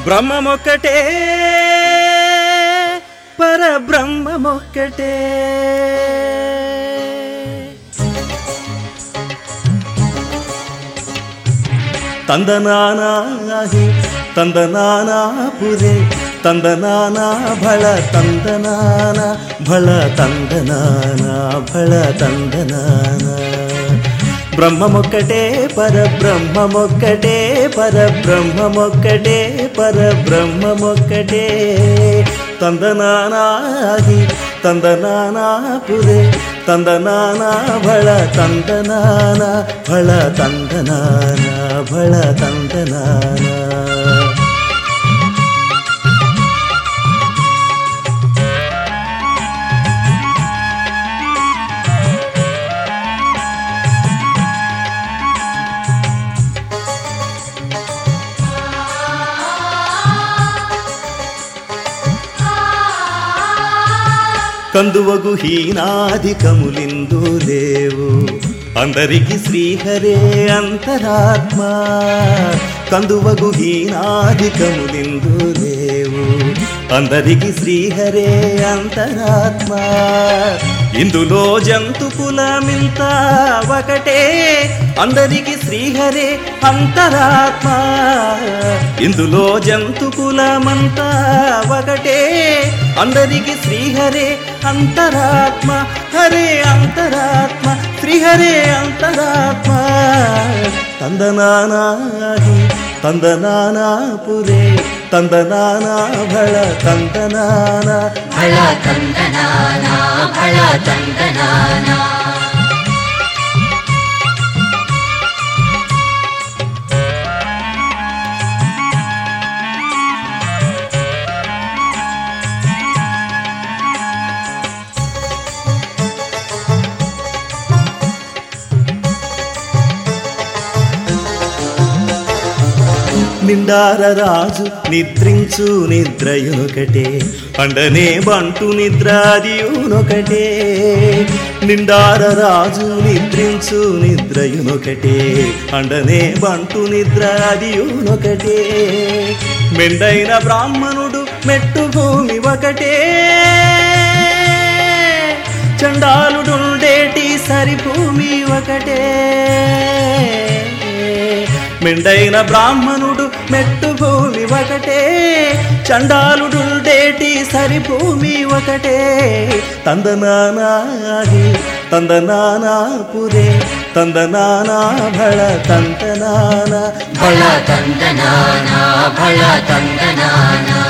బ్రహ్మమొక్కటే పరబ్రహ్మమొక్కటే ತಂದನಾನಾಹಿ ತಂದನಾನಾಪುರೆ ತಂದನಾನಾ ಭಳ ತಂದನಾನ ಭಳ ತಂದನಾನ ಭಳ ತಂದನಾನ బ్రహ్మమొక్కటే పరబ్రహ్మమొక్కటే పరబ్రహ్మమొక్కటే పరబ్రహ్మమొక్కటే తందనానాది తందనానాపురే తందనానా భళ తందనాన భళ తందనాన భళ తందనాన కందువగు హీనాధికములిందు లేవు అందరికి శ్రీహరే అంతరాత్మ కందువగు హీనాధికములిందు లేవు అందరికి శ్రీహరే అంతరాత్మ ఇందులో జంతు కులమింత ఒకటే అందరికి శ్రీహరే అంతరాత్మ ఇందులో జంతు కులమంతా ఒకటే అందరికి శ్రీహరే అంతరాత్మ హరే అంతరాత్మ శ్రీహరే అంతరాత్మ తందనానాహి తందనానాపురే తందనానా భళ తందనాన ఫళ తందనానా ఫళ తందనానా నిండార రాజు నిద్రించు నిద్రయునొకటే అండనే బంటు నిద్రాదియునొకటే నిండార రాజు నిద్రించు నిద్రయునొకటే అండనే బంటు నిద్రాదియునొకటే మెండైన బ్రాహ్మణుడు మెట్టు భూమి ఒకటే చండాలుడుండేటి సరి భూమి ఒకటే మెండైన బ్రాహ్మణుడు మెట్టు భూమి ఒకటే చండాలుడుండేటి సరి భూమి ఒకటే తందనానాహి తందనానాపురే తందనానా భళ తందనాన ఫళ తందనానా ఫళ తందనానా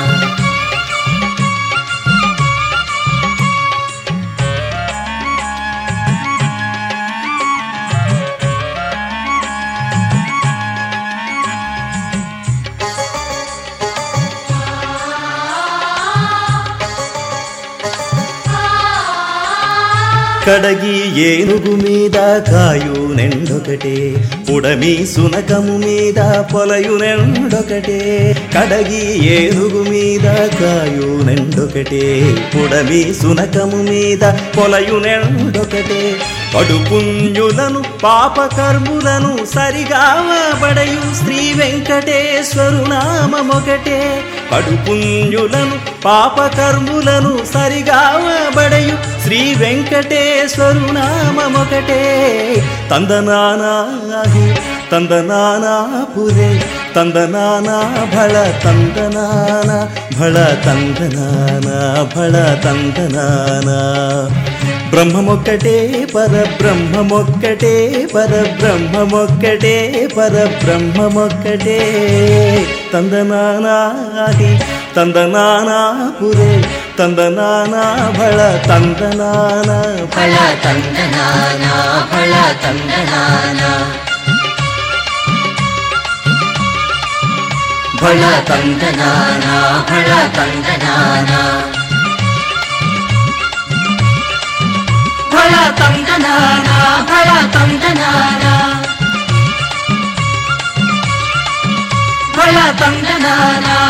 కడగి ఏనుగు మీద కాయు నెండొకటే ఉడమి సునకము మీద పొలయు నెండొకటే కడగి ఏనుగు మీద కాయు నెండొకటే ఉడమి సునకము మీద పొలయు నెండొకటే కడుపుణ్యులను పాపకర్ములను సరిగావబడయు శ్రీ వెంకటేశ్వరు నామమొకటే కడుపుణ్యులను పాపకర్ములను సరిగావబడయు శ్రీ వెంకటేశ్వరు నామమొకటే తందనానాహి తందనానాపురే తందనానా భళ తందనాన భళ తందనాన భళ తందనాన బ్రహ్మమొక్కటే పరబ్రహ్మమొక్కటే పరబ్రహ్మమొక్కటే పరబ్రహ్మమొక్కటే తందనానాహి తందనానాపురే తందనానా భళ తందనాన ఫళ తందనానా ఫళ తందనానా ఫళ తందనానా ఫళ తందనానా ఫళ తందనానా ఫళ తందనానా ఫళ తందనానా